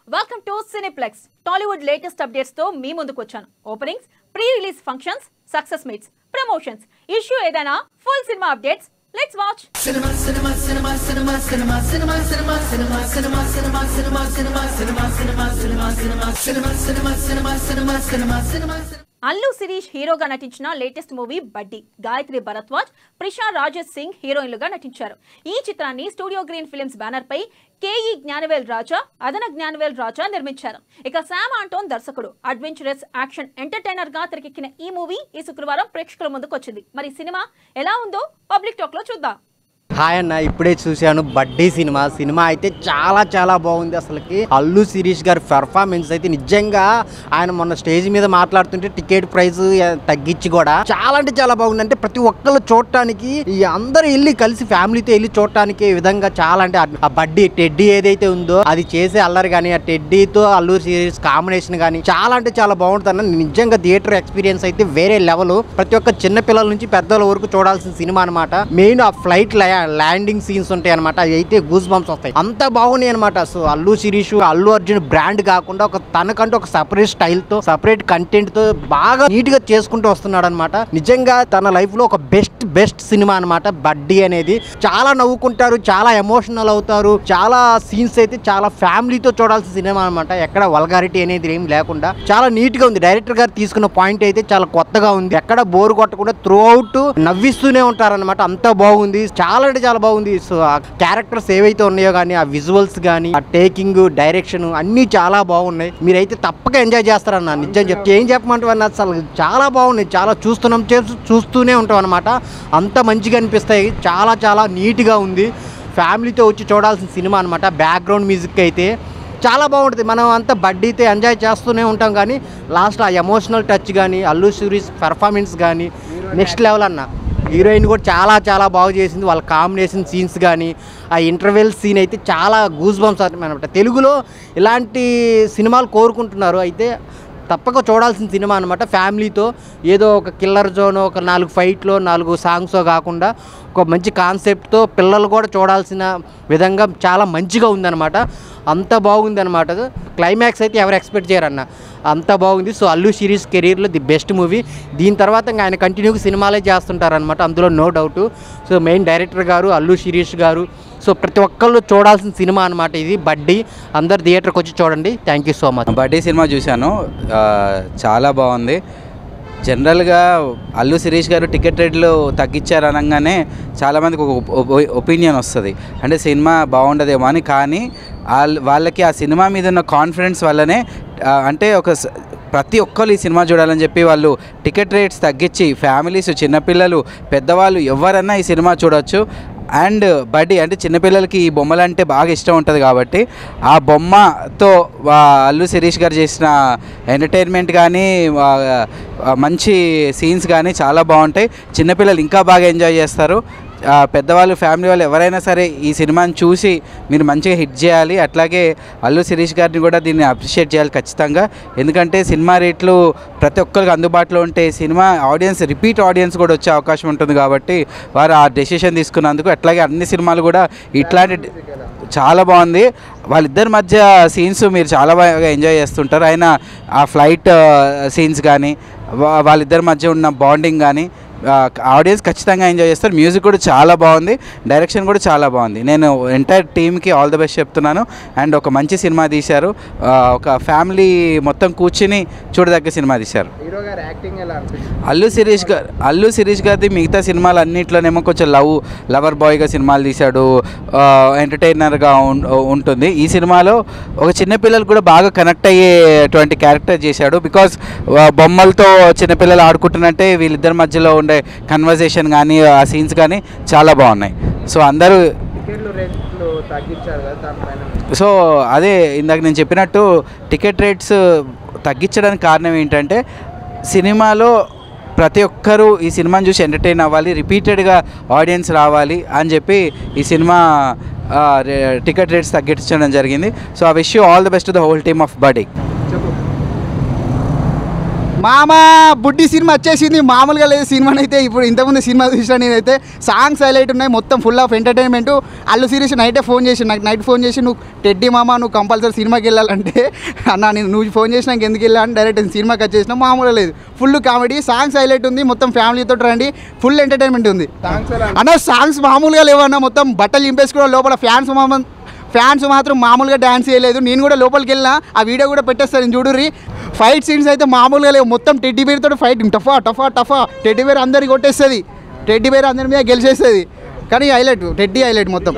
Welcome to Cineplex Tollywood latest updates తో మీ ముందుకు వచ్చాను openings pre release functions success meets promotions issue ఏదైనా ఫుల్ సినిమా updates let's watch Allu Sirish హీరోగా నటించిన లేటెస్ట్ మూవీ బడ్డీ గాయత్రి భరద్వాజ్ ప్రిషా రాజేష్ సింగ్ హీరోయిన్లుగా నటించారు ఈ చిత్రాన్ని స్టూడియో గ్రీన్ ఫిల్మ్స్ బ్యానర్ పై కేఈ జ్ఞానవేల్ రాజా అదన జ్ఞానవేల్ రాజా నిర్మించారు ఇక శామ్ ఆంటోన్ దర్శకుడు అడ్వెంచరస్ యాక్షన్ ఎంటర్టైనర్ గా తెరకెక్కిన ఈ మూవీ ఈ శుక్రవారం ప్రేక్షకుల ముందుకు వచ్చింది మరి సినిమా ఎలా ఉందో పబ్లిక్ టాక్ లో చూద్దాం హాయ్ అన్న ఇప్పుడే చూశాను బడ్డీ సినిమా సినిమా అయితే చాలా చాలా బాగుంది అసలుకి అల్లు శిరీష్ గారి పెర్ఫార్మెన్స్ అయితే నిజంగా ఆయన మొన్న స్టేజ్ మీద మాట్లాడుతుంటే టికెట్ ప్రైస్ తగ్గించి కూడా చాలా అంటే చాలా బాగుంది అంటే ప్రతి ఒక్కళ్ళు చూడటానికి ఈ అందరూ వెళ్ళి కలిసి ఫ్యామిలీతో వెళ్ళి చూడటానికి ఈ విధంగా చాలా అంటే ఆ- ఆ బడ్డీ టెడ్డీ ఏదైతే ఉందో అది చేసే అల్లరి కానీ ఆ టెడ్డీతో అల్లు శిరీష్ కాంబినేషన్ కానీ చాలా అంటే చాలా బాగుంటుంది అన్న నిజంగా థియేటర్ ఎక్స్పీరియన్స్ అయితే వేరే లెవెల్ ప్రతి ఒక్క చిన్న పిల్లల నుంచి పెద్దల వరకు చూడాల్సిన సినిమా అనమాట మెయిన్ ఆ ఫ్లైట్ ల్యాండింగ్ సీన్స్ ఉంటాయి అనమాట అవి అయితే గూస్ బంప్స్ వస్తాయి అంత బాగున్నాయి అనమాట సో అల్లు శిరీష్ అల్లు అర్జున్ బ్రాండ్ కాకుండా ఒక తనకంటూ ఒక సపరేట్ స్టైల్ తో సపరేట్ కంటెంట్ తో బాగా నీట్ గా చేసుకుంటూ వస్తున్నాడు అనమాట నిజంగా తన లైఫ్ లో ఒక బెస్ట్ బెస్ట్ సినిమా అనమాట బడ్డీ అనేది చాలా నవ్వుకుంటారు చాలా ఎమోషనల్ అవుతారు చాలా సీన్స్ అయితే చాలా ఫ్యామిలీతో చూడాల్సిన సినిమా అనమాట ఎక్కడ వల్గారిటీ అనేది ఏం లేకుండా చాలా నీట్ గా ఉంది డైరెక్టర్ గారు తీసుకున్న పాయింట్ అయితే చాలా కొత్తగా ఉంది ఎక్కడ బోర్ కొట్టకుండా త్రూ అవుట్ నవ్విస్తూనే ఉంటారన్నమాట అంత బాగుంది చాలా అంటే చాలా బాగుంది సో ఆ క్యారెక్టర్స్ ఏవైతే ఉన్నాయో కానీ ఆ విజువల్స్ కానీ ఆ టేకింగ్ డైరెక్షన్ అన్నీ చాలా బాగున్నాయి మీరైతే తప్పక ఎంజాయ్ చేస్తారన్న నిజం చెప్తే ఏం చెప్పమంటారు అన్న అసలు చాలా బాగున్నాయి చాలా చూస్తున్నాం చేస్తూ చూస్తూనే ఉంటాం అనమాట అంత మంచిగా అనిపిస్తాయి చాలా చాలా నీట్గా ఉంది ఫ్యామిలీతో వచ్చి చూడాల్సిన సినిమా అనమాట బ్యాక్గ్రౌండ్ మ్యూజిక్ అయితే చాలా బాగుంటుంది మనం అంతా బడ్డీతో ఎంజాయ్ చేస్తూనే ఉంటాం కానీ లాస్ట్ ఆ ఎమోషనల్ టచ్ కానీ అల్లు శిరీష్ పెర్ఫార్మెన్స్ కానీ నెక్స్ట్ లెవెల్ అన్న హీరోయిన్ కూడా చాలా చాలా బాగా చేసింది వాళ్ళ కాంబినేషన్ సీన్స్ కానీ ఆ ఇంటర్వెల్ సీన్ అయితే చాలా గూస్ బంప్స్ అనమాట తెలుగులో ఇలాంటి సినిమాలు కోరుకుంటున్నారు అయితే తప్పక చూడాల్సిన సినిమా అనమాట ఫ్యామిలీతో ఏదో ఒక కిల్లర్ జోన్ ఒక నాలుగు ఫైట్లో నాలుగు సాంగ్స్ కాకుండా ఒక మంచి కాన్సెప్ట్తో పిల్లలు కూడా చూడాల్సిన విధంగా చాలా మంచిగా ఉందన్నమాట అంత బాగుంది అనమాట క్లైమాక్స్ అయితే ఎవరు ఎక్స్పెక్ట్ చేయరన్న అంత బాగుంది సో అల్లు సిరీస్ కెరీర్లో ది బెస్ట్ మూవీ దీని తర్వాత ఇంకా ఆయన కంటిన్యూగా సినిమాలే చేస్తుంటారనమాట అందులో no doubt so main director గారు అల్లు శిరీష్ గారు సో ప్రతి ఒక్కళ్ళు చూడాల్సిన సినిమా అనమాట ఇది బడ్డీ అందరు థియేటర్కి వచ్చి చూడండి thank you so much birthday సినిమా చూశాను ఆ, చాలా బాగుంది జనరల్గా అల్లు శిరీష్ గారు టికెట్ రేట్లు తగ్గించారు అనగానే చాలామందికి ఒక ఒప- ఒపీనియన్ వస్తుంది అంటే సినిమా బాగుండదేమో అని కానీ వాళ్ళ- వాళ్ళకి ఆ సినిమా మీద ఉన్న కాన్ఫిడెన్స్ వల్లనే ఆ, అంటే ఒక స- ప్రతి ఒక్కరు ఈ సినిమా చూడాలని చెప్పి వాళ్ళు టికెట్ రేట్స్ తగ్గించి ఫ్యామిలీస్ చిన్నపిల్లలు పెద్దవాళ్ళు ఎవరన్నా ఈ సినిమా చూడొచ్చు అండ్ బడ్డీ అంటే చిన్నపిల్లలకి ఈ బొమ్మలు అంటే బాగా ఇష్టం ఉంటుంది కాబట్టి ఆ బొమ్మతో వా- అల్లు శిరీష్ గారు చేసిన ఎంటర్టైన్మెంట్ కానీ వా- ఆ మంచి సీన్స్ కానీ చాలా బాగుంటాయి చిన్నపిల్లలు ఇంకా బాగా ఎంజాయ్ చేస్తారు ఆ, పెద్దవాళ్ళు ఫ్యామిలీ వాళ్ళు ఎవరైనా సరే ఈ సినిమాని చూసి మీరు మంచిగా హిట్ చేయాలి అట్లాగే అల్లు శిరీష్ గారిని కూడా దీన్ని అప్రిషియేట్ చేయాలి ఖచ్చితంగా ఎందుకంటే సినిమా రేట్లు ప్రతి ఒక్కరికి అందుబాటులో ఉంటే సినిమా ఆడియన్స్ రిపీట్ ఆడియన్స్ కూడా వచ్చే అవకాశం ఉంటుంది కాబట్టి వారు ఆ డెసిషన్ తీసుకున్నందుకు అట్లాగే అన్ని సినిమాలు కూడా ఇట్లాంటి చాలా బాగుంది వాళ్ళిద్దరి మధ్య సీన్స్ మీరు చాలా బాగా ఎంజాయ్ చేస్తుంటారు ఆయన ఆ ఫ్లైట్ సీన్స్ కానీ వా- వాళ్ళిద్దరి మధ్య ఉన్న బాండింగ్ కానీ ఆడియన్స్ ఖచ్చితంగా ఎంజాయ్ చేస్తారు మ్యూజిక్ కూడా చాలా బాగుంది డైరెక్షన్ కూడా చాలా బాగుంది నేను ఎంటైర్ టీమ్కి ఆల్ ద బెస్ట్ చెప్తున్నాను అండ్ ఒక మంచి సినిమా తీశారు ఆ, ఒక ఫ్యామిలీ మొత్తం కూర్చుని చూడదగ్గ సినిమా తీశారు హీరో గారు యాక్టింగ్ ఎలా అల్లు శిరీష్ గారు అల్లు శిరీష్ గారిది మిగతా సినిమాలు అన్నింటిలోనేమో కొంచెం లవ్ లవర్ బాయ్గా సినిమాలు తీశాడు ఎంటర్టైనర్గా ఉంటుంది ఈ సినిమాలో ఒక చిన్నపిల్లలు కూడా బాగా కనెక్ట్ అయ్యేటువంటి క్యారెక్టర్ చేశాడు బికాస్ బొమ్మలతో చిన్నపిల్లలు ఆడుకుంటున్నట్టే వీళ్ళిద్దరి మధ్యలో ఉండే కన్వర్జేషన్ కానీ ఆ సీన్స్ కానీ చాలా బాగున్నాయి సో అందరూ టికెట్లు రేట్లు తగ్గించారు కదా దానిపైన సో అదే ఇందాక నేను చెప్పినట్టు టికెట్ రేట్స్ తగ్గించడానికి కారణం ఏంటంటే సినిమాలో ప్రతి ఒక్కరూ ఈ సినిమాని చూసి ఎంటర్టైన్ అవ్వాలి రిపీటెడ్గా ఆడియన్స్ రావాలి అని చెప్పి ఈ సినిమా ఆ, రే- టికెట్ రేట్స్ తగ్గించడం జరిగింది సో ఆ wish you all the best the whole team of buddy చెప్పు మామ బుడ్డి సినిమా వచ్చేసింది మామూలుగా లేదు సినిమా అయితే ఇప్పుడు ఇంతకుముందు సినిమా చూసిన నేనైతే సాంగ్స్ హైలైట్ ఉన్నాయి మొత్తం full of entertainment Allu Sirish నైటే ఫోన్ చేసి నాకు నైట్ ఫోన్ చేసి నువ్వు టెడ్డీ మామ నువ్వు కంపల్సరీ సినిమాకి వెళ్ళాలంటే అన్న నేను నువ్వు ఫోన్ చేసినాక ఎందుకు వెళ్ళాను డైరెక్ట్ సినిమాకి వచ్చేసిన మామూలుగా లేదు ఫుల్ కామెడీ సాంగ్స్ హైలైట్ ఉంది మొత్తం ఫ్యామిలీతో రండి ఫుల్ ఎంటర్టైన్మెంట్ ఉంది అన్న సాంగ్స్ మామూలుగా లేవన్న మొత్తం బట్టలు చింపేసుకోవడం లోపల ఫ్యాన్స్ మామ ఫ్యాన్స్ మాత్రం మామూలుగా డ్యాన్స్ చేయలేదు నేను కూడా లోపలికి వెళ్ళినా ఆ వీడియో కూడా పెట్టేస్తాను చూడుర్రి ఫైట్ సీన్స్ అయితే మామూలుగా లేవు మొత్తం టెడ్డీ బేర్ తోటి ఫైట్ టఫా టఫా టఫా టెడ్డీ బేర్ అందరికి కొట్టేస్తుంది టెడ్డీ బేర్ అందరి మీద గెలిచేస్తుంది కానీ హైలైట్ టెడ్డీ హైలైట్ మొత్తం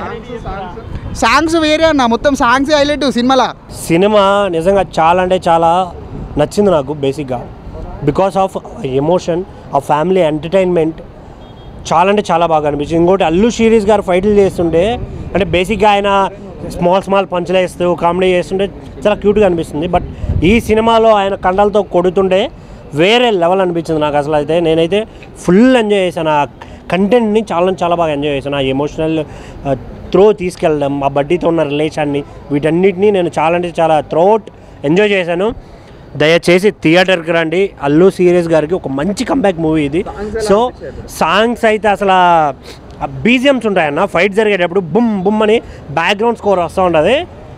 సాంగ్స్ వేరే అన్న మొత్తం సాంగ్స్ హైలైట్ సినిమాలో సినిమా నిజంగా చాలా అంటే చాలా నచ్చింది నాకు బేసిక్గా బికాస్ ఆఫ్ ఎమోషన్ ఆ ఫ్యామిలీ ఎంటర్టైన్మెంట్ చాలా అంటే చాలా బాగా అనిపించింది ఇంకోటి అల్లు షీరీస్ గారు ఫైట్లు చేస్తుంటే అంటే బేసిక్గా ఆయన స్మాల్ స్మాల్ పంచులు వేస్తూ కామెడీ చేస్తుంటే చాలా క్యూట్గా అనిపిస్తుంది బట్ ఈ సినిమాలో ఆయన కండలతో కొడుతుంటే వేరే లెవెల్ అనిపించింది నాకు అసలు అయితే నేనైతే ఫుల్ ఎంజాయ్ చేశాను ఆ కంటెంట్ని చాలా చాలా బాగా ఎంజాయ్ చేశాను ఆ ఎమోషనల్ త్రో తీసుకెళ్ళడం ఆ బడ్డీతో ఉన్న రిలేషన్ని వీటన్నిటిని నేను చాలా అంటే చాలా త్రోట్ ఎంజాయ్ చేశాను దయచేసి థియేటర్కి రండి అల్లు సీరియస్ గారికి ఒక మంచి కంబ్యాక్ మూవీ ఇది సో సాంగ్స్ అయితే అసలు బీజిఎమ్స్ ఉంటాయన్న ఫైట్ జరిగేటప్పుడు బుమ్ బుమ్ అని బ్యాక్గ్రౌండ్ స్కోర్ వస్తూ ఉంటుంది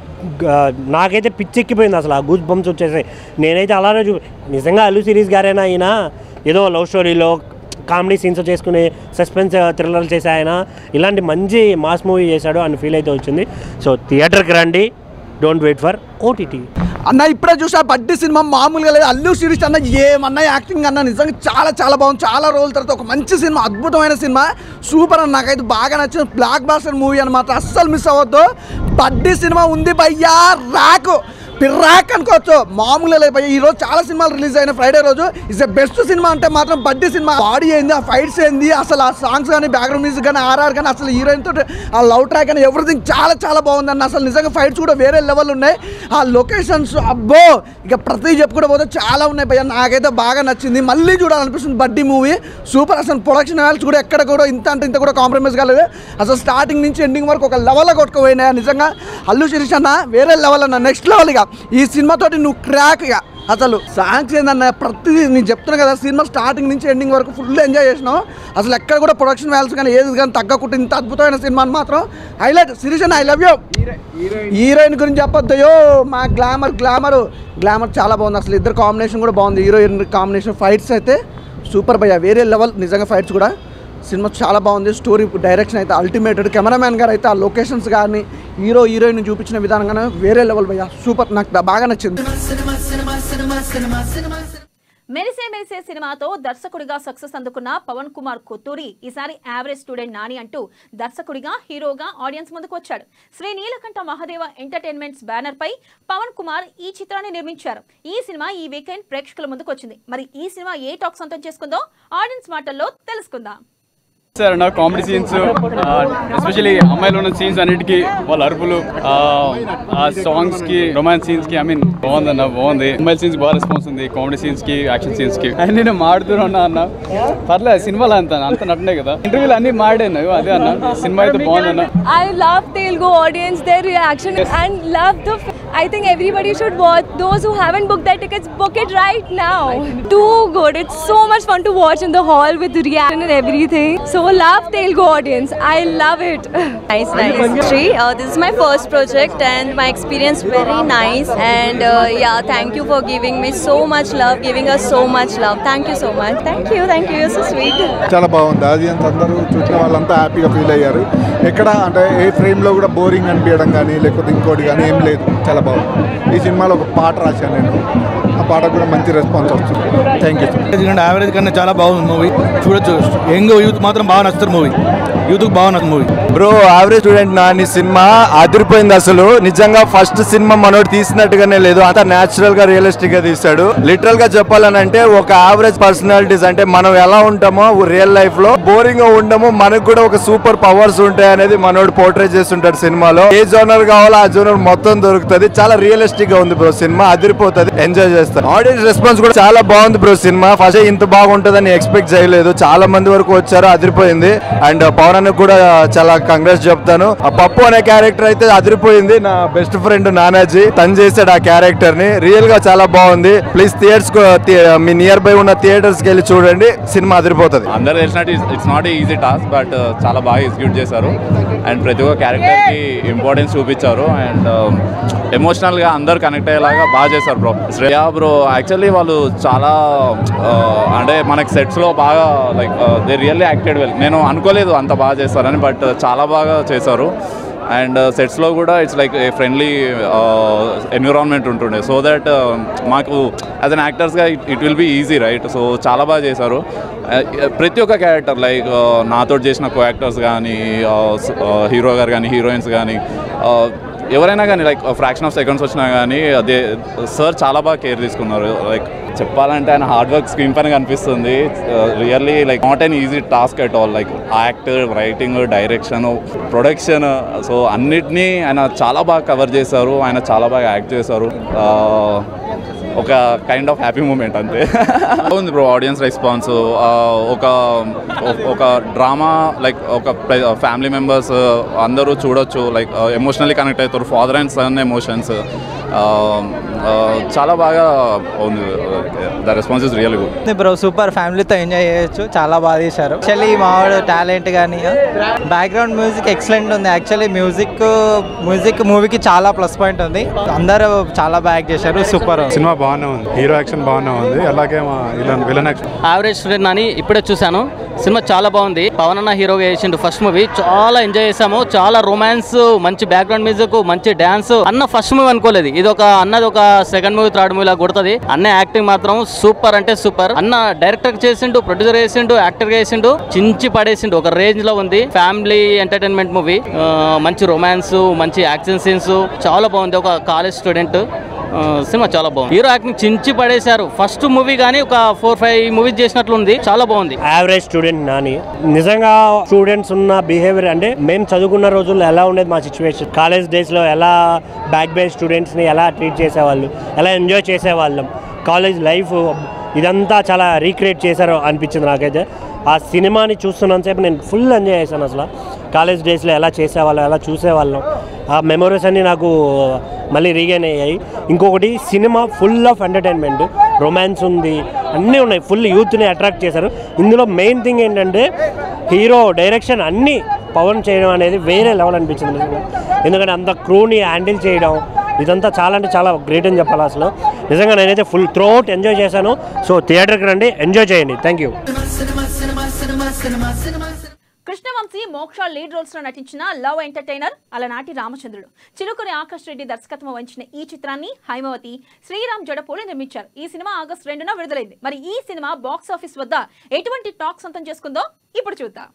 గ- నాకైతే పిచ్చెక్కిపోయింది అసలు ఆ గూస్ బంప్స్ వచ్చేసాయి నేనైతే అలానే చూ నిజంగా అల్లు సిరీస్ గారైనా ఆయన ఏదో లవ్ స్టోరీలో కామెడీ సీన్స్ చేసుకుని సస్పెన్స్ థ్రిల్లర్ చేసే ఆయన ఇలాంటి మంచి మాస్ మూవీ చేశాడు అని ఫీల్ అయితే వచ్చింది సో థియేటర్కి రండి డోంట్ వెయిట్ ఫర్ ఓటీటీ అన్న ఇప్పుడే చూసా బడ్డీ సినిమా మామూలుగా లేదు అల్లు శిరీష్ అన్న ఏమన్నా యాక్టింగ్ అన్న నిజంగా చాలా చాలా బాగుంది చాలా రోజుల తర్వాత ఒక మంచి సినిమా అద్భుతమైన సినిమా సూపర్ అన్న నాకైతే బాగా నచ్చిన బ్లాక్ బాస్టర్ మూవీ అనమాట అస్సలు మిస్ అవ్వద్దు బడ్డీ సినిమా ఉంది భయ్యా రాకు పిర్రాక్ అనుకోవచ్చు మామూలుగా లేదు భయ్యా ఈ రోజు చాలా సినిమాలు రిలీజ్ అయిన ఫ్రైడే రోజు ఇస్ ద బెస్ట్ సినిమా అంటే మాత్రం బడ్డీ సినిమా బాడీ ఏంది ఆ ఫైట్స్ ఏంది అసలు ఆ సాంగ్స్ కానీ బ్యాక్గ్రౌండ్ మ్యూజిక్ కానీ ఆర్ఆర్ కానీ అసలు హీరోయిన్ తోటి ఆ లవ్ ట్రాక్ కానీ ఎవ్రీథింగ్ చాలా చాలా బాగుందన్న అసలు నిజంగా ఫైట్స్ కూడా వేరే లెవెల్ ఉన్నాయి ఆ లొకేషన్స్ అబ్బో ఇక ప్రతి చెప్పుకుంటూ పోతే చాలా ఉన్నాయి భయ్య నాకైతే బాగా నచ్చింది మళ్ళీ చూడాలనిపిస్తుంది బడ్డీ మూవీ సూపర్ అసలు ప్రొడక్షన్ వాల్యూస్ కూడా ఎక్కడ కూడా ఇంత అంటే ఇంత కూడా కాంప్రమైజ్ కాలేదు అసలు స్టార్టింగ్ నుంచి ఎండింగ్ వరకు ఒక లెవెల్లో కొట్టుకుపోయినాయి నిజంగా అల్లు శిరీష్ అన్న వేరే లెవెల్ అన్న నెక్స్ట్ లెవెల్ ఇక ఈ సినిమాతోటి నువ్వు క్రాక్ ఇక అసలు సాంగ్స్ ఏందన్న ప్రతిదీ నేను చెప్తున్నా కదా సినిమా స్టార్టింగ్ నుంచి ఎండింగ్ వరకు ఫుల్ ఎంజాయ్ చేసినాం అసలు ఎక్కడ కూడా ప్రొడక్షన్ వాల్యూస్ కానీ ఏది కానీ తగ్గకుండా ఇంత అద్భుతమైన సినిమాని మాత్రం హైలైట్ సిరీస్ అన్న ఐ లవ్ యూ హీరోయిన్ గురించి చెప్పొద్దయో మా గ్లామర్ గ్లామర్ గ్లామర్ చాలా బాగుంది అసలు ఇద్దరు కాంబినేషన్ కూడా బాగుంది హీరోయిన్ కాంబినేషన్ ఫైట్స్ అయితే సూపర్ భయ్య వేరే లెవెల్ నిజంగా ఫైట్స్ కూడా సినిమా చాలా బాగుంది స్టోరీ డైరెక్షన్ అయితే అల్టిమేటెడ్ కెమెరామ్యాన్ గారు అయితే ఆ లొకేషన్స్ కానీ హీరో హీరోయిన్ చూపించిన విధానం కానీ వేరే లెవెల్ భయ్య సూపర్ నాకు బాగా నచ్చింది మెరిసే మెరిసే సినిమాతో దర్శకుడిగా సక్సెస్ అందుకున్న పవన్ కుమార్ కొత్తూరి ఈసారి యావరేజ్ స్టూడెంట్ నాని అంటూ దర్శకుడిగా హీరోగా ఆడియన్స్ ముందుకు వచ్చాడు శ్రీ నీలకంఠ మహాదేవ ఎంటర్టైన్మెంట్స్ బ్యానర్ పై పవన్ కుమార్ ఈ చిత్రాన్ని నిర్మించారు ఈ సినిమా ఈ వీకెండ్ ప్రేక్షకుల ముందుకు వచ్చింది మరి ఈ సినిమా ఏ టాక్ సొంతం చేసుకుందో ఆడియన్స్ మాటల్లో తెలుసుకుందాం సార్ నా కామెడీ సీన్స్ ఎస్పెషల్లీ అమ్మాయిలు ఉన్న సీన్స్ అన్నిటికీ వాళ్ళ అరుపులు ఆ, ఆ సాంగ్స్ కి రొమాన్స్ సీన్స్ కి ఐ మీన్ బాగుందన్న బాగుంది అమ్మాయిల సీన్స్ బాగా రెస్పాన్స్ ఉంది కామెడీ సీన్స్ కి యాక్షన్ సీన్స్ కి అండ్ నేను మాడుతూనే ఉన్నా అన్న పర్లేదు సినిమాలో అంత అంత నటనే కదా ఇంటర్వ్యూలు అన్ని మాడాను అదే అన్న సినిమా అయితే బాగుందన్న I love Telugu audience, their reaction, and love the. F- I think everybody should watch. Those who haven't booked their tickets, book it right now. Too good. It's so much fun to watch in the hall with the reaction and everything. So love Telugu audience. I love it. Nice, nice. Sri, uh, this is my first project and my experience very nice. And uh, yeah, thank you for giving me so much love, giving us so much love. Thank you so much. Thank you, thank you. You're so sweet. చాలా బాగుంది audience అందరూ చూసిన వాళ్ళంతా హ్యాపీగా feel అయ్యారు ఎక్కడ అంటే ఏ ఫ్రేమ్లో కూడా బోరింగ్ అనిపించడం కానీ లేకపోతే ఇంకోటి కానీ ఏం లేదు చాలా బాగుంది ఈ సినిమాలో ఒక పాట రాశాను నేను ఆ పాటకు కూడా మంచి రెస్పాన్స్ వస్తుంది థ్యాంక్ యూ ఎందుకంటే యావరేజ్ కన్నా చాలా బాగుంది మూవీ చూడొచ్చు యంగ్ యూత్ మాత్రం బాగా నచ్చుతారు మూవీ యూత్కి బాగా నచ్చుతుంది movie bro average student Nani సినిమా అదిరిపోయింది అసలు నిజంగా ఫస్ట్ సినిమా మనోడు తీసినట్టుగానే లేదు అంత నేచురల్ గా రియలిస్టిక్ గా తీశాడు లిటరల్ గా చెప్పాలనంటే ఒక యావరేజ్ పర్సనాలిటీస్ అంటే మనం ఎలా ఉంటామో రియల్ లైఫ్ లో బోరింగ్ గా ఉండము మనకు కూడా ఒక సూపర్ పవర్స్ ఉంటాయి అనేది మనోడు పోర్ట్రే చేస్తుంటాడు సినిమాలో ఏ జోనర్ కావాలో ఆ జోనర్ మొత్తం దొరుకుతుంది చాలా రియలిస్టిక్ గా ఉంది బ్రో సినిమా అదిరిపోతుంది ఎంజాయ్ చేస్తారు ఆడియన్స్ రెస్పాన్స్ కూడా చాలా బాగుంది బ్రో సినిమా ఫస్ట్ ఇంత బాగుంటుందని ఎక్స్పెక్ట్ చేయలేదు చాలా మంది వరకు వచ్చారు అదిరిపోయింది అండ్ పవన్ అన్న కూడా చాలా కంగ్రెస్ చెప్తాను ఆ పప్పు అనే క్యారెక్టర్ అయితే అదిరిపోయింది నా బెస్ట్ ఫ్రెండ్ నానాజీ తను చేశాడు ఆ క్యారెక్టర్ ని రియల్ గా చాలా బాగుంది ప్లీజ్ థియేటర్స్ మీ నియర్ బై ఉన్న థియేటర్స్ కి వెళ్ళి చూడండి సినిమా అదిరిపోతుంది అందరు తెలిసినట్టు it's not easy task but చాలా బాగా ఎగ్జిక్యూట్ చేశారు అండ్ ప్రతి ఒక్క క్యారెక్టర్కి ఇంపార్టెన్స్ చూపించారు అండ్ ఎమోషనల్గా అందరు కనెక్ట్ అయ్యేలాగా బాగా చేశారు బ్రో శ్రేయా బ్రో యాక్చువల్లీ వాళ్ళు చాలా uh, అంటే మనకి సెట్స్లో బాగా like they really acted well నేను అనుకోలేదు అంత బాగా చేస్తారని బట్ చాలా బాగా చేశారు అండ్ సెట్స్లో కూడా it's like a friendly environment ఉంటుండే సో దట్ మాకు యాజ్ అన్ యాక్టర్స్గా it will be easy right so చాలా బాగా చేశారు Uh, ప్రతి ఒక్క క్యారెక్టర్ లైక్ నాతో చేసిన కో యాక్టర్స్ కానీ హీరో గారు కానీ హీరోయిన్స్ కానీ ఎవరైనా కానీ లైక్ ఫ్రాక్షన్ ఆఫ్ సెకండ్స్ వచ్చినా కానీ అదే సార్ చాలా బాగా కేర్ తీసుకున్నారు లైక్ చెప్పాలంటే ఆయన హార్డ్ వర్క్ స్క్రీన్ పైన కనిపిస్తుంది really like not an easy task at all like act writing direction production so అన్నిటినీ ఆయన చాలా బాగా కవర్ చేశారు ఆయన చాలా బాగా యాక్ట్ చేశారు Uh, ఒక కైండ్ ఆఫ్ హ్యాపీ మూమెంట్ అంతే ఉంది బ్రో ఆడియన్స్ రెస్పాన్స్ ఒక ఒక డ్రామా లైక్ ఒక ఫ్యామిలీ మెంబర్స్ అందరూ చూడొచ్చు లైక్ ఎమోషనల్లీ కనెక్ట్ అవుతారు ఫాదర్ అండ్ సన్ ఎమోషన్స్ చాలా బాగా ఉంది the response is real good bro super ఫ్యామిలీతో ఎంజాయ్ చేయొచ్చు చాలా బాగా తీశారు యాక్చువల్లీ మావాడు టాలెంట్ కానీ బ్యాక్గ్రౌండ్ మ్యూజిక్ ఎక్సలెంట్ ఉంది యాక్చువల్లీ మ్యూజిక్ మ్యూజిక్ మూవీకి చాలా ప్లస్ పాయింట్ ఉంది అందరూ చాలా బాగా చేశారు సూపర్ సినిమా బాగానే ఉంది హీరో యాక్షన్ బాగానే ఉంది అలాగే మా villain villain action average student అని ఇప్పుడే చూశాను సినిమా చాలా బాగుంది పవన్ అన్న హీరోగా చేసిండు ఫస్ట్ మూవీ చాలా ఎంజాయ్ చేసాము చాలా రొమాన్స్ మంచి బ్యాక్గ్రౌండ్ మ్యూజిక్ మంచి డాన్స్ అన్న ఫస్ట్ మూవీ అనుకోలేదు ఇది ఒక అన్నది ఒక సెకండ్ మూవీ థర్డ్ మూవీ లా కొడుతుంది అన్న యాక్టింగ్ మాత్రం సూపర్ అంటే సూపర్ అన్న డైరెక్టర్ చేసిండు ప్రొడ్యూసర్ చేసిండు యాక్టర్ చేసిండు చించి పడేసిండు ఒక రేంజ్ లో ఉంది ఫ్యామిలీ ఎంటర్టైన్మెంట్ మూవీ మంచి రొమాన్స్ మంచి యాక్షన్ సీన్స్ చాలా బాగుంది ఒక కాలేజ్ స్టూడెంట్ ఆ, సినిమా చాలా బాగుంది హీరో యాక్టింగ్ చించి పడేశారు ఫస్ట్ మూవీ కానీ ఒక ఫోర్ ఫైవ్ మూవీస్ చేసినట్లు ఉంది చాలా బాగుంది యావరేజ్ స్టూడెంట్ నాని నిజంగా స్టూడెంట్స్ ఉన్న బిహేవియర్ అంటే మేము చదువుకున్న రోజుల్లో ఎలా ఉండేది మా సిచ్యువేషన్ కాలేజ్ డేస్లో ఎలా బ్యాక్ బెంచ్ స్టూడెంట్స్ని ఎలా ట్రీట్ చేసేవాళ్ళు ఎలా ఎంజాయ్ చేసేవాళ్ళం కాలేజ్ లైఫ్ ఇదంతా చాలా రీక్రియేట్ చేశారు అనిపించింది నాకైతే ఆ సినిమాని చూస్తున్నంతసేపు నేను ఫుల్ ఎంజాయ్ చేశాను అసలు కాలేజ్ డేస్లో ఎలా చేసేవాళ్ళం ఎలా చూసేవాళ్ళం ఆ మెమరీస్ అన్నీ నాకు మళ్ళీ రీగైన్ అయ్యాయి ఇంకొకటి సినిమా ఫుల్ ఆఫ్ ఎంటర్టైన్మెంట్ రొమాన్స్ ఉంది అన్నీ ఉన్నాయి ఫుల్ యూత్ని అట్రాక్ట్ చేశారు ఇందులో మెయిన్ థింగ్ ఏంటంటే హీరో డైరెక్షన్ అన్నీ పవన్ చేయడం అనేది వేరే లెవెల్ అనిపించింది నిజంగా ఎందుకంటే అంత క్రూని హ్యాండిల్ చేయడం ఇదంతా చాలా అంటే చాలా గ్రేట్ అని చెప్పాలి అసలు నిజంగా నేనైతే ఫుల్ త్రోఅవుట్ ఎంజాయ్ చేశాను సో థియేటర్కి రండి ఎంజాయ్ చేయండి థ్యాంక్ యూ కృష్ణవంశీ మోక్ష లీడ్ రోల్స్ లో నటించిన లవ్ ఎంటర్టైనర్ అలనాటి రామచంద్రుడు చిలుకూరి ఆకాష్ రెడ్డి దర్శకత్వం వహించిన ఈ చిత్రాన్ని హైమవతి శ్రీరామ్ జడపూడి నిర్మించారు ఈ సినిమా ఆగస్టు రెండున విడుదలైంది మరి ఈ సినిమా బాక్స్ ఆఫీస్ వద్ద ఎటువంటి టాక్ సొంతం చేసుకుందో ఇప్పుడు చూద్దాం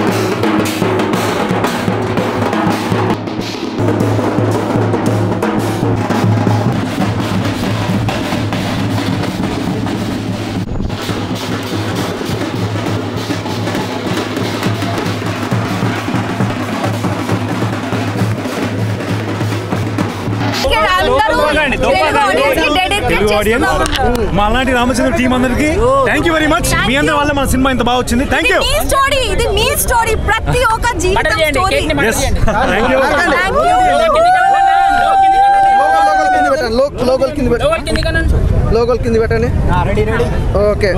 తెలుగు ఆడియన్స్ మా అలాంటి రామచంద్ర టీం అందరికి థ్యాంక్ యూ వెరీ మచ్ మీ అందరి వల్ల మన సినిమా ఇంత బాగా వచ్చింది థ్యాంక్ యూ మీ స్టోరీ ఇది మీ స్టోరీ ప్రతి ఒక్క జీవితం స్టోరీ థ్యాంక్ యూ లోకల్ కింద పెట్టండి లోకల్ కింద పెట్టండి okay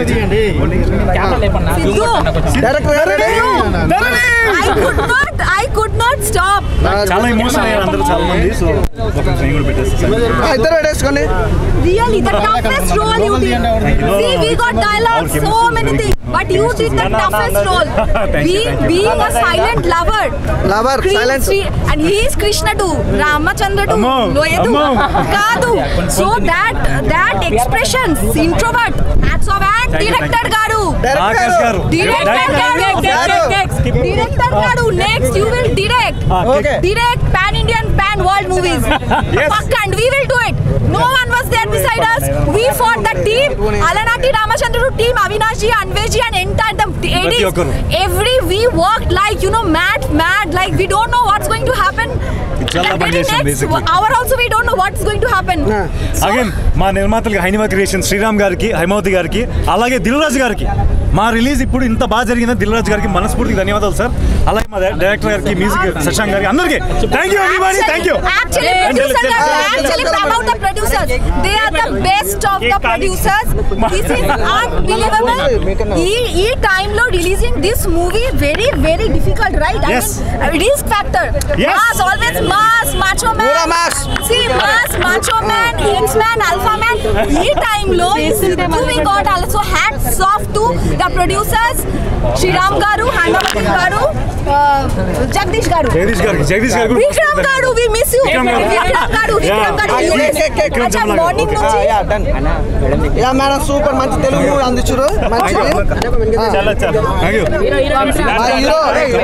I could not I could not stop చాలా ఎమోషన్ అయ్యారు అందరూ చాలా మంది సో ఒక నేను కూడా పెట్టేస్తాను ఇద్దరు పెట్టేసుకోండి Really, the toughest role you did. See, we got dialogue, so many things, but you did the toughest role. Being, being a silent lover. Lover, Krishna- silent. Sri- And he is Krishna too. Ramachandra too. Ammo, Loyadu. ammo. Kadu. So that that expressions, introvert. Hats off and Thank you, director thank you. garu. Akash గారు. Director Thank you. garu. Director garu. Next you will direct. Ah, okay. Direct pan Indian, pan world movies. Yes. Pakka, and we will do it. No one was there beside us. We fought the team. Alanati Ramachandra team, Avinash ji, Anvesh ji, and entire the ప్రతి ఒక్కరు. ADs. Every we worked like you know mad, mad. Like we don't know what's going to happen. చాలా And పని very చేశాం next basically. hour also we don't know what's going to happen. Again మా నిర్మాతలకి హైనివా creation Sriram గారికి హైమావతి గారికి అలాగే దిల్ రాజు గారికి మా రిలీజ్ ఇప్పుడు ఇంత బాగా జరిగింది దిల్ రాజు గారికి మనస్ఫూర్తిగా ధన్యవాదాలు సార్ అలాగే మా డైరెక్టర్ గారికి మ్యూజిక్ శశాంక్ గారికి అందరికీ thank you everybody thank you Actually, producer గారు, actually promote the producers. They are the best of the producers. This is unbelievable. ఈ ఈ time లో releasing this movie very very difficult, right? I Yes. mean, risk factor. Yes. Mass, always mass, macho man. Pura mass. See, mass, macho man, hits man, alpha man. ఈ time లో ఈ Siddhu we got also hats off to the producers. Sriram గారు హైమావతి గారు uh, Jagadish గారు జగదీష్ గారికి జగదీష్ గారు కూడా విక్రమ్ గారు వి మిస్ యూ విక్రమ్ గారు. విక్రమ్ గారు విక్రమ్ గారు Yeah. విక్రమ్ అచ్చా జమలా గారు. మార్నింగ్ నుంచి యా మేడం సూపర్ మంచి తెలుగు మూవీ అందించారు మంచిది చాలా చాలా థ్యాంక్ యూ మా హీరో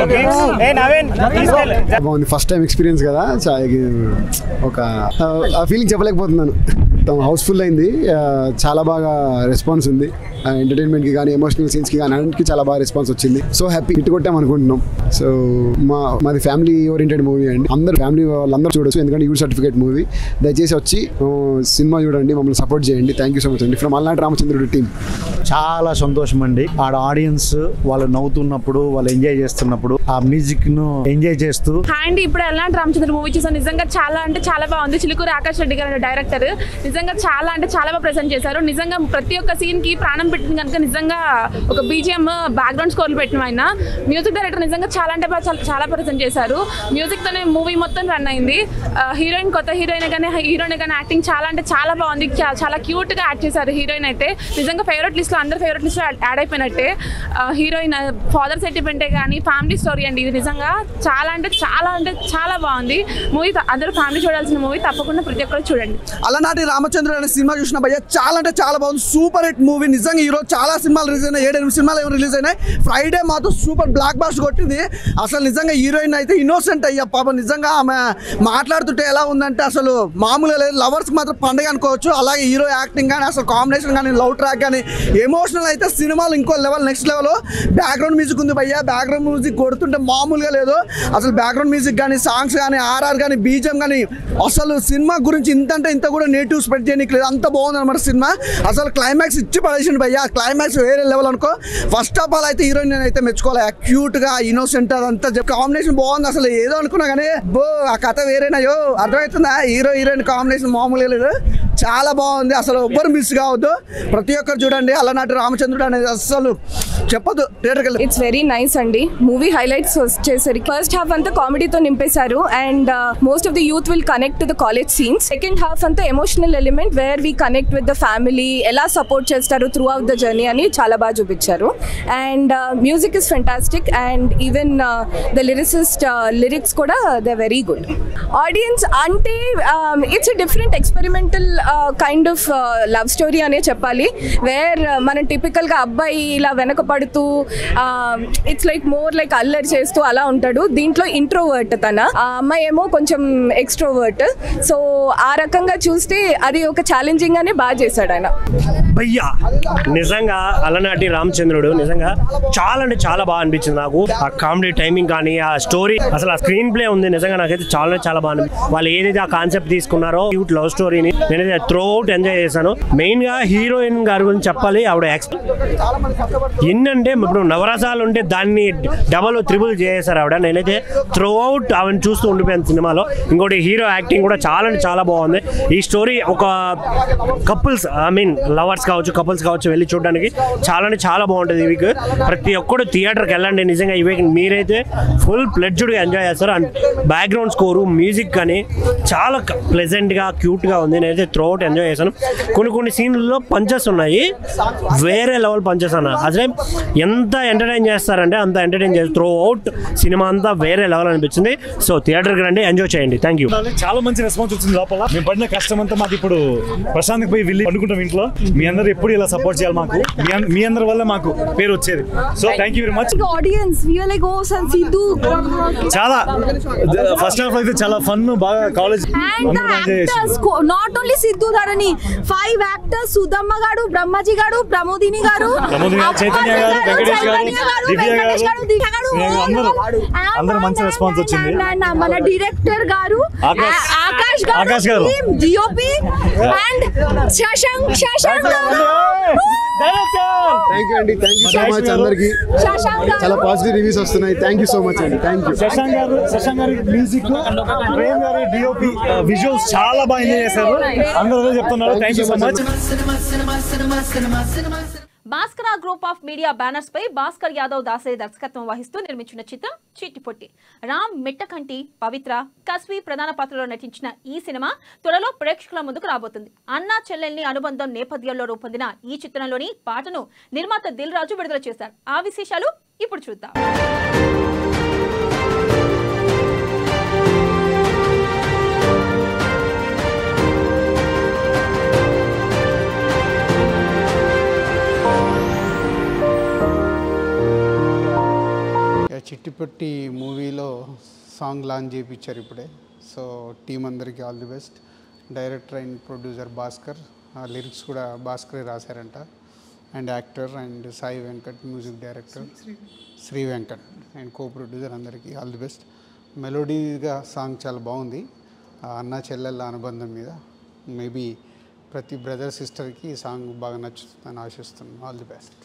బాగుంది ఫస్ట్ టైం ఎక్స్పీరియన్స్ కదా చా- ఇది ఒక ఆ ఫీలింగ్ చెప్పలేకపోతున్నాను మొత్తం హౌస్ఫుల్ అయింది ఆ, చాలా బాగా రెస్పాన్స్ ఉంది ఎంటర్టైన్మెంట్కి కానీ ఎమోషనల్ సీన్స్కి కానీ అన్నింటికి చాలా బాగా రెస్పాన్స్ వచ్చింది సో హ్యాపీ హిట్ కొట్టాం అనుకుంటున్నాం సో మా మాది ఫ్యామిలీ ఓరియంటెడ్ మూవీ అండి అందరు ఫ్యామిలీ వాళ్ళందరూ చూడొచ్చు ఎందుకంటే యూ సర్టిఫికేట్ మూవీ దయచేసి వచ్చి ఆ, సినిమా చూడండి మమ్మల్ని సపోర్ట్ చేయండి థ్యాంక్ యూ సో మచ్ అండి ఫ్రమ్ అల్నాటి రామచంద్రుడు టీం చాలా సంతోషం అండి ఆడ ఆడియన్స్ వాళ్ళు నవ్వుతున్నప్పుడు వాళ్ళు ఎంజాయ్ చేస్తున్నప్పుడు ఆ మ్యూజిక్ ను ఎంజాయ్ చేస్తూ హాయ్ అండి ఇప్పుడు ఎలాంటి రామచంద్ర మూవీ చూసాను నిజంగా చాలా అంటే చాలా బాగుంది చిలుకూరు ఆకాష్ రెడ్డి గారు డైరెక్టర్ నిజంగా చాలా అంటే చాలా బాగా ప్రెజెంట్ చేశారు నిజంగా ప్రతి ఒక్క సీన్ కి ప్రాణం పెట్టింది కనుక నిజంగా ఒక బీజిఎం బ్యాక్గ్రౌండ్ స్కోర్లు పెట్టిన ఆయన మ్యూజిక్ డైరెక్టర్ నిజంగా చాలా అంటే బాగా చాలా చాలా ప్రెజెంట్ చేశారు మ్యూజిక్ తోనే మూవీ మొత్తం రన్ అయింది హీరోయిన్ కొత్త హీరోయిన్ కానీ హీరోయిన్ కానీ యాక్టింగ్ చాలా అంటే చాలా బాగుంది చా- చాలా క్యూట్ గా యాక్ట్ చేశారు హీరోయిన్ అయితే నిజంగా ఫేవరెట్ లిస్ట్ లో అందరు ఫేవరెట్ లిస్ట్ లో యాడ్ అయిపోయినట్టే హీరోయిన్ ఫాదర్ సెంటిమెంటే కానీ ఫ్యామిలీ స్టోరీ అండి ఇది నిజంగా చాలా అంటే చాలా అంటే చాలా బాగుంది మూవీ అందరూ ఫ్యామిలీ చూడాల్సిన మూవీ తప్పకుండా ప్రతి ఒక్కరు చూడండి అలనాటి రామచంద్రుడు అనే సినిమా చూసిన భయ్య చాలా అంటే చాలా బాగుంది సూపర్ హిట్ మూవీ నిజంగా ఈరోజు చాలా సినిమాలు రిలీజ్ అయినాయి ఏడెనిమిది సినిమాలు ఏమో రిలీజ్ అయినాయి ఫ్రైడే మాత్రం సూపర్ బ్లాక్ బాస్ట్ కొట్టింది అసలు నిజంగా హీరోయిన్ అయితే ఇన్నోసెంట్ అయ్యా పాప నిజంగా ఆమె మాట్లాడుతుంటే ఎలా ఉందంటే అసలు మామూలుగా లేదు లవర్స్కి మాత్రం పండుగ అనుకోవచ్చు అలాగే హీరో యాక్టింగ్ కానీ అసలు కాంబినేషన్ కానీ లవ్ ట్రాక్ కానీ ఎమోషనల్ అయితే సినిమాలు ఇంకో level next level background music ఉంది భయ్యా బ్యాక్గ్రౌండ్ మ్యూజిక్ కొడుతుంటే మామూలుగా లేదు అసలు బ్యాక్గ్రౌండ్ మ్యూజిక్ కానీ సాంగ్స్ కానీ ఆర్ఆర్ కానీ బీజం కానీ అసలు సినిమా గురించి ఇంత అంటే ఇంత కూడా నేటివ్ స్ప్రెడ్ చేయడానికి లేదు అంత బాగుంది అనమాట సినిమా అసలు క్లైమాక్స్ ఇచ్చి పడేసిండు భయ్యా క్లైమాక్స్ వేరే లెవెల్ అనుకో ఫస్ట్ ఆఫ్ ఆల్ అయితే హీరోయిన్ అయితే మెచ్చుకోవాలి క్యూట్ గా ఇన్నోసెంట్ అదంతా కాంబినేషన్ బాగుంది అసలు ఏదో అనుకున్నా కానీ బో ఆ కథ వేరేనాయో అర్థమవుతుందా హీరో హీరోయిన్ కాంబినేషన్ మామూలుగా లేదు చాలా బాగుంది అసలు ఎవ్వరు మిస్ కావద్దు ప్రతి ఒక్కరు చూడండి అలనాటి రామచంద్రుడు అనేది అసలు చెప్పదు థియేటర్కి వెళ్ళి ఇట్స్ వెరీ నైస్ అండి మూవీ హైలైట్స్ వచ్చేసరికి ఫస్ట్ హాఫ్ అంతా కామెడీతో నింపేశారు and most of the youth will connect to the college scenes second half అంతా emotional element where we connect with the family ఎలా సపోర్ట్ చేస్తారు త్రూ అవుట్ ద జర్నీ అని చాలా బాగా చూపించారు and music is fantastic and even the lyricist lyrics కూడా the very good audience అంటే it's different experimental kind of love story అనే చెప్పాలి వేర్ మనం టిపికల్గా అబ్బాయి ఇలా వెనక పడుతూ ఇట్స్ లైక్ మోర్ లైక్ అల్లరి చేస్తూ అలా ఉంటాడు దీంట్లో ఇంట్రోవర్ట్ తన ఆ అమ్మాయి ఏమో కొంచెం ఎక్స్ట్రోవర్ట్ సో ఆ రకంగా చూస్తే అది ఒక ఛాలెంజింగ్ గానే బాగా చేశాడు ఆయన భయ్యా నిజంగా అలనాటి రామచంద్రుడు నిజంగా చాలా అంటే చాలా బాగా అనిపించింది నాకు ఆ కామెడీ టైమింగ్ కానీ ఆ స్టోరీ అసలు ఆ స్క్రీన్ ప్లే ఉంది నిజంగా నాకైతే చాలా అంటే చాలా బాగా అనిపించింది వాళ్ళు ఏదైతే ఆ కాన్సెప్ట్ తీసుకున్నారో క్యూట్ లవ్ స్టోరీని నేనైతే త్రూ అవుట్ ఎంజాయ్ చేశాను మెయిన్ గా హీరోయిన్ గారి గురించి చెప్పాలి ఆవిడ ఎక్స్ ఎన్నంటే ఇప్పుడు నవరసాలు ఉంటే దాన్ని డబల్ త్రిబుల్ చేశారు ఆవిడ నేనైతే త్రూ అవుట్ ఆవిడ చూస్తూ ఉండిపోయాను సినిమాలో ఇంకోటి హీరో యాక్టింగ్ కూడా చాలా అంటే చాలా బాగుంది ఈ స్టోరీ ఒక కపుల్స్ ఐ మీన్ లవర్స్ కావచ్చు కపుల్స్ కావచ్చు వెళ్ళి చూడడానికి చాలా అంటే చాలా బాగుంటుంది ఈ వీక్ ప్రతి ఒక్కడు థియేటర్కి వెళ్ళండి నిజంగా ఈ వీక్ మీరైతే ఫుల్ ప్లెడ్జ్డ్గా ఎంజాయ్ చేస్తారు అండ్ బ్యాక్గ్రౌండ్ స్కోరు మ్యూజిక్ కానీ చాలా ప్లెజెంట్గా క్యూట్గా ఉంది నేనైతే త్రూ అవుట్ ఎంజాయ్ చేశాను కొన్ని కొన్ని సీన్లలో పంచెస్ ఉన్నాయి వేరే లెవెల్ పంచెస్ అన్న అసలే ఎంత ఎంటర్టైన్ చేస్తారంటే అంత ఎంటర్టైన్ చేస్తారు త్రూ అవుట్ సినిమా అంతా వేరే లెవెల్ అనిపించింది సో థియేటర్కి రండి ఎంజాయ్ చేయండి థ్యాంక్ యూ చాలా మంచి రెస్పాన్స్ వచ్చింది లోపల మేము పడిన కష్టం అంతా మాకు ఇప్పుడు ప్రశాంత్ పోయి వెళ్ళి పండుకుంటాం ఇంట్లో మీ అందరూ ఎప్పుడు ఇలా సపోర్ట్ చేయాలి మాకు మీ అన్- మీ అందరి వల్ల మాకు పేరు వచ్చేది so thank you very much audience we are like oh san sidhu చాలా ఫస్ట్ హాఫ్ అయితే చాలా ఫన్ బాగా college and the actors co- not only Siddhu Dharani five actors Sudhamma గారు బ్రహ్మజీ గారు ప్రమోదిని గారు ప్రమోదిని గారు, చైతన్య గారు. గారు వెంకటేష్ గారు దివ్య గారు అందరూ అందరూ మంచి రెస్పాన్స్ వచ్చింది మన డైరెక్టర్ గారు ఆకాష్. ఆ- ఆకాష్ ఆకాష్ గారు. గారు జిఓపి అండ్ శశాంక్ శశాంక్ గారు థ్యాంక్ యూ అండి థ్యాంక్ యూ సో మచ్ అందరికి శశాంక్ గారు. చాలా పాజిటివ్ రివ్యూస్ వస్తున్నాయి థ్యాంక్ యూ సో మచ్ అండి థ్యాంక్ యూ శశాంక్ గారు శశాంక్ గారి మ్యూజిక్ ప్రేమ్ గారి డిఓపి విజువల్స్ చాలా బాగా ఎంజాయ్ చేశారు అందరూ అదే చెప్తున్నారు thank you so much Bhaskara group of media banners పై భాస్కర్ యాదవ్ దాసే దర్శకత్వం వహిస్తూ నిర్మించిన చిత్రం చిట్టిపొట్టి రామ్ మిట్టకంటి పవిత్ర కస్వి ప్రధాన పాత్రలో నటించిన ఈ సినిమా త్వరలో ప్రేక్షకుల ముందుకు రాబోతుంది అన్నా చెల్లెల్ని అనుబంధం నేపథ్యంలో రూపొందిన ఈ చిత్రంలోని పాటను నిర్మాత దిల్ రాజు విడుదల చేశారు ఆ విశేషాలు ఇప్పుడు చూద్దాం ఇక చిట్టిపట్టి మూవీలో సాంగ్ లాంచ్ చేయించారు ఇప్పుడే సో టీం అందరికీ all the best director and producer Bhaskar ఆ లిరిక్స్ కూడా భాస్కరే రాశారంట and actor and Sai Venkat music director Shri Venkat and co producer అందరికీ ఆల్ ది బెస్ట్ మెలోడీగా సాంగ్ చాలా బాగుంది ఆ అన్న చెల్లెళ్ళ అనుబంధం మీద మేబీ ప్రతి బ్రదర్ సిస్టర్కి ఈ సాంగ్ బాగా నచ్చుతుందని ఆశిస్తున్నాను all the best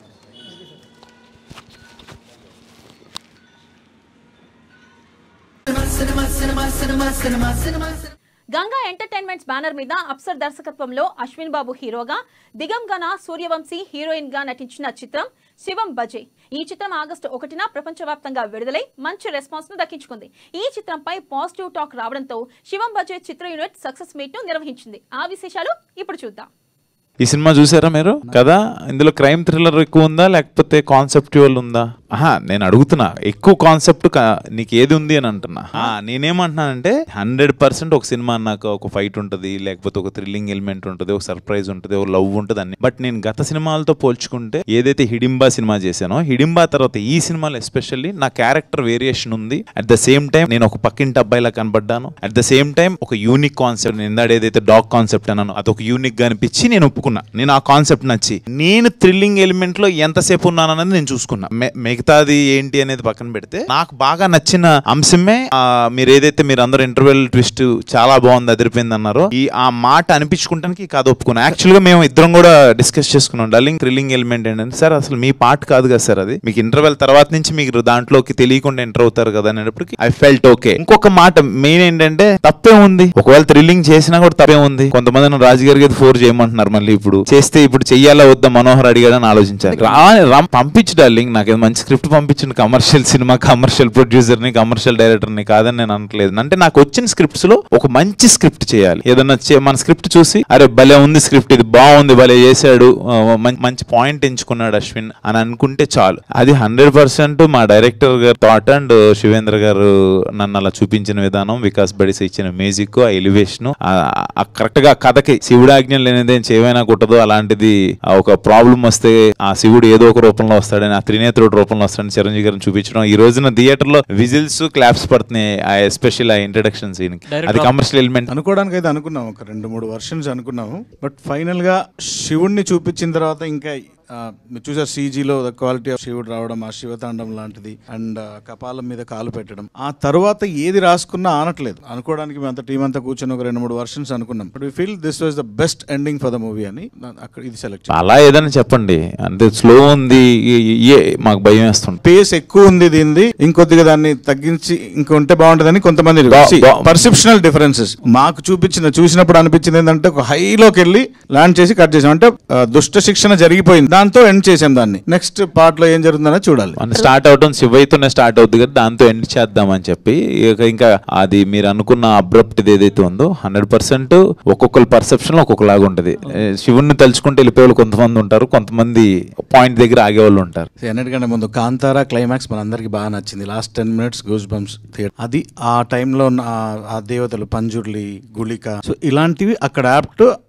Ganga entertainments banner మీద అప్సర్ దర్శకత్వంలో అశ్విన్ బాబు హీరోగా దిగంగన సూర్యవంశీ హీరోయిన్ గా నటించిన చిత్రం శివం బజే ఈ చిత్రం ఆగస్టు ఒకటిన ప్రపంచవ్యాప్తంగా విడుదలై మంచి రెస్పాన్స్ ను దక్కించుకుంది ఈ చిత్రంపై పాజిటివ్ టాక్ రావడంతో శివం బజే చిత్ర యూనిట్ సక్సెస్ మీట్ ను నిర్వహించింది ఆ విశేషాలు ఇప్పుడు చూద్దాం ఈ సినిమా చూసారా మీరు కదా ఇందులో క్రైమ్ థ్రిల్లర్ ఎక్కువ ఉందా లేకపోతే కాన్సెప్చువల్ ఉందా ఆహా నేను అడుగుతున్నా ఎక్కువ కాన్సెప్ట్ నీకు ఏది ఉంది అని అంటున్నా ఆ, నేనేమంటున్నానంటే హండ్రెడ్ పర్సెంట్ ఒక సినిమా అన్నాక ఒక ఫైట్ ఉంటుంది లేకపోతే ఒక థ్రిల్లింగ్ ఎలిమెంట్ ఉంటుంది ఒక సర్ప్రైజ్ ఉంటుంది ఒక లవ్ ఉంటుంది అన్ని బట్ నేను గత సినిమాలతో పోల్చుకుంటే ఏదైతే హిడింబా సినిమా చేశానో హిడింబా తర్వాత ఈ సినిమాలో ఎస్పెషల్లీ నా క్యారెక్టర్ వేరియేషన్ ఉంది అట్ ద సేమ్ టైం నేను ఒక పక్కింటి అబ్బాయిలా కనబడ్డాను అట్ ద సేమ్ టైం ఒక యూనిక్ కాన్సెప్ట్ నేను ఇందాడ ఏదైతే డాగ్ కాన్సెప్ట్ అన్నాను అదొక యూనిక్ గా అనిపించి నేను ఒప్పుకున్నా నేను ఆ కాన్సెప్ట్ నచ్చి నేను థ్రిల్లింగ్ ఎలిమెంట్ లో ఎంతసేపు ఉన్నాను అనేది నేను చూసుకున్నా మె- మిగతాది ఏంటి అనేది పక్కన పెడితే నాకు బాగా నచ్చిన అంశమే ఆ, మీరు ఏదైతే మీరు అందరూ ఇంటర్వెల్ ట్విస్ట్ చాలా బాగుంది అదిరిపోయింది అన్నారో ఈ ఆ మాట అనిపించుకుంటానికి ఈ కథ ఒప్పుకున్నా యాక్చువల్ గా మేము ఇద్దరం కూడా డిస్కస్ చేసుకున్నాం డల్లింగ్ థ్రిల్లింగ్ ఎలిమెంట్ ఏంటంటే సార్ అసలు మీ పార్ట్ కాదు కదా సార్ అది మీకు ఇంటర్వెల్ తర్వాత నుంచి మీరు దాంట్లోకి తెలియకుండా ఎంటర్ అవుతారు కదా అనేటప్పటికి ఐ ఫెల్ట్ ఓకే ఇంకొక మాట మెయిన్ ఏంటంటే తప్పే ఉంది ఒకవేళ థ్రిల్లింగ్ చేసినా కూడా తప్పే ఉంది కొంతమంది నన్ను రాజుగారి గారి ఫోర్ చేయమంటున్నారు మళ్ళీ ఇప్పుడు చేస్తే ఇప్పుడు చెయ్యాలా వద్దా మనోహర్ అడిగాడని ఆలోచించాలి రా రామ్ పంపించు డార్లింగ్ నాకు ఏదో మంచి స్క్రిప్ట్ పంపించిన కమర్షియల్ సినిమా కమర్షియల్ ప్రొడ్యూసర్ ని కమర్షియల్ డైరెక్టర్ ని కాదని నేను అనట్లేదు అంటే నాకు వచ్చిన స్క్రిప్ట్స్ లో ఒక మంచి స్క్రిప్ట్ చేయాలి ఏదన్నా చే- మన స్క్రిప్ట్ చూసి అరే భలే ఉంది స్క్రిప్ట్ ఇది బాగుంది భలే చేశాడు ఆ, మం- మంచి పాయింట్ ఎంచుకున్నాడు అశ్విన్ అని అనుకుంటే చాలు అది హండ్రెడ్ పర్సెంట్ మా డైరెక్టర్ గారు థాట్ అండ్ శివేంద్ర గారు నన్ను అలా చూపించిన విధానం వికాస్ బడిస్ ఇచ్చిన మ్యూజిక్ ఆ ఎలివేషన్ కరెక్ట్ గా కథకి శివుడు ఆజ్ఞ లేనిదేం చేయమైనా కుట్టదు అలాంటిది ఆ ఒక ప్రాబ్లం వస్తే ఆ శివుడు ఏదో ఒక రూపంలో వస్తాడని ఆ త్రినేత్రుడు రూపంలో వస్తాడని చిరంజీవి గారిని చూపించడం ఈ రోజున థియేటర్ లో విజిల్స్ క్లాప్స్ పడుతున్నాయి ఆ ఎస్పెషల్ ఆ ఇంట్రడక్షన్ సీన్ అది కమర్షియల్ ఎలిమెంట్ అనుకోవడానికి అయితే అనుకున్నాం ఒక రెండు మూడు వర్షన్స్ అనుకున్నాము బట్ ఫైనల్ గా శివుణ్ణి చూపించిన తర్వాత ఇంకా ఆ, మీరు చూసారు సీజీలో ద క్వాలిటీ ఆఫ్ శివుడు రావడం ఆ శివతాండం లాంటిది అండ్ కపాలం మీద కాలు పెట్టడం ఆ తర్వాత ఏది రాసుకున్నా ఆనట్లేదు అనుకోవడానికి మేము అంత టీం అంతా కూర్చొని ఒక రెండు మూడు వర్షన్స్ అనుకున్నాం but we feel this was the best ending for the movie అని నా- అక్కడ ఇది సెలెక్ట్ అలా ఏదైనా చెప్పండి అంటే స్లో ఉంది ఈ- ఈ- ఏ మాకు భయం వేస్తుంది పేస్ ఎక్కువ ఉంది దీనిది ఇంకొద్దిగా దాన్ని తగ్గించి ఇంకొంటే బాగుంటుందని కొంతమంది బా- బా- పర్సెప్షనల్ డిఫరెన్సెస్ మాకు చూపించిన చూసినప్పుడు అనిపించింది ఏంటంటే ఒక హైలోకి వెళ్ళి ల్యాండ్ చేసి కట్ చేసాం అంటే ఆ, దుష్ట శిక్షణ జరిగిపోయింది దాంతో ఎండ్ చేసాం దాన్ని నెక్స్ట్ పార్ట్ లో ఏం జరుగుతుందనే చూడాలి మన స్టార్ట్ అవటం శివయ్యతోనే స్టార్ట్ అవుతుంది కదా దాంతో ఎండ్ చేద్దామని చెప్పి ఇక ఇంకా అది మీరు అనుకున్న అబ్రప్ట్ ఏదైతే ఉందో హండ్రెడ్ పర్సెంట్ ఒక్కొక్కరి పర్సెప్షన్ ఒక్కొక్కలాగా ఉంటుంది ఏ, శివుణ్ణి తలుచుకుంటే వెళ్ళిపోయే వాళ్ళు కొంతమంది ఉంటారు కొంతమంది పాయింట్ దగ్గర ఆగేవాళ్ళు ఉంటారు అన్నిటికంటే ముందు కాంతారా క్లైమాక్స్ మనందరికి బాగా నచ్చింది last ten minutes goosebumps అది ఆ టైంలో ఉన్న ఆ- ఆ దేవతలు పంజుర్లి గుళిక సో ఇలాంటివి అక్కడ యాప్ట్